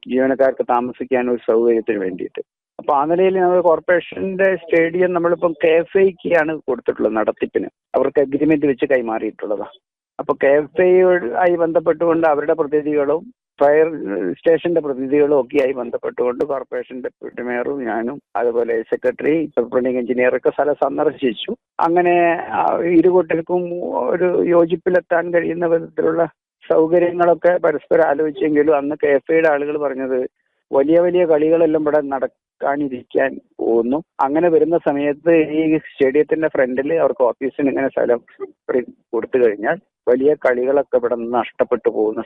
ജീവനക്കാർക്ക് താമസിക്കാൻ ഒരു സൗകര്യത്തിന് വേണ്ടിയിട്ട് അപ്പൊ ആ നിലയിൽ നമ്മൾ കോർപ്പറേഷന്റെ സ്റ്റേഡിയം നമ്മളിപ്പം കെ എഫ് ഐക്കാണ് കൊടുത്തിട്ടുള്ളത് നടത്തിപ്പിന് അവർക്ക് അഗ്രിമെന്റ് വെച്ച് കൈമാറിയിട്ടുള്ളതാണ് അപ്പൊ കെ എഫ് ഐ ആയി ബന്ധപ്പെട്ടുകൊണ്ട് അവരുടെ പ്രതിനിധികളും ഫയർ സ്റ്റേഷന്റെ പ്രതിനിധികളും ഒക്കെ ആയി ബന്ധപ്പെട്ടുകൊണ്ട് കോർപ്പറേഷൻ ഡെപ്യൂട്ടി മേയറും ഞാനും അതുപോലെ സെക്രട്ടറി സൂപ്രണ്ടിങ് എഞ്ചിനീയർ ഒക്കെ സ്ഥലം സന്ദർശിച്ചു അങ്ങനെ ആ, ഇരുകൂട്ടർക്കും ഒരു യോജിപ്പിലെത്താൻ കഴിയുന്ന വിധത്തിലുള്ള സൗകര്യങ്ങളൊക്കെ പരസ്പരം ആലോചിച്ചെങ്കിലും അന്ന് കെ എഫ് ഐയുടെ ആളുകൾ പറഞ്ഞത് വലിയ വലിയ കളികളെല്ലാം ഇവിടെ നടക്കാനിരിക്കാൻ പോകുന്നു അങ്ങനെ വരുന്ന സമയത്ത് ഈ സ്റ്റേഡിയത്തിന്റെ ഫ്രണ്ടിൽ അവർക്ക് ഓഫീസിന് ഇങ്ങനെ സ്ഥലം കൊടുത്തു കഴിഞ്ഞാൽ വലിയ കളികളൊക്കെ ഇവിടെ നിന്ന് നഷ്ടപ്പെട്ടു പോകുന്ന